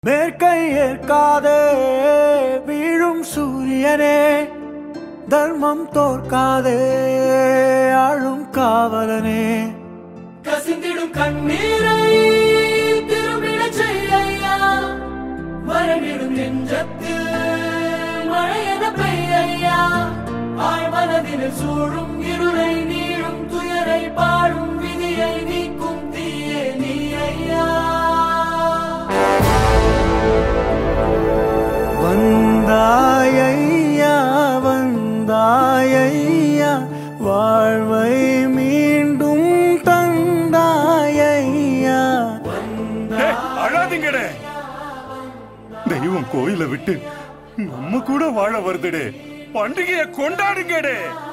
மேற்கை ஏற்காதே வீழும் சூரியனே தர்மம் தோற்காதே ஆளும் காவலனே கசிந்திடும் கண்ணீரை திரும்பிடச் செய்யா மரணிடும் நெஞ்சத்தில் மழையென பெய்யா ஆழ்மனதினில் சூழும் இருளை நீளும் துயரை பாடும் விதியை நீக்கும் தீயே நீ ஐயா வந்தாயையா வந்தாயையா வாழ்வை மீண்டும் தந்தாயையா டேய், அழாதீங்கடே தெய்வம் கோயில விட்டு நம்ம கூட வாழ வருதுடே பண்டிகையை கொண்டாடுங்கடே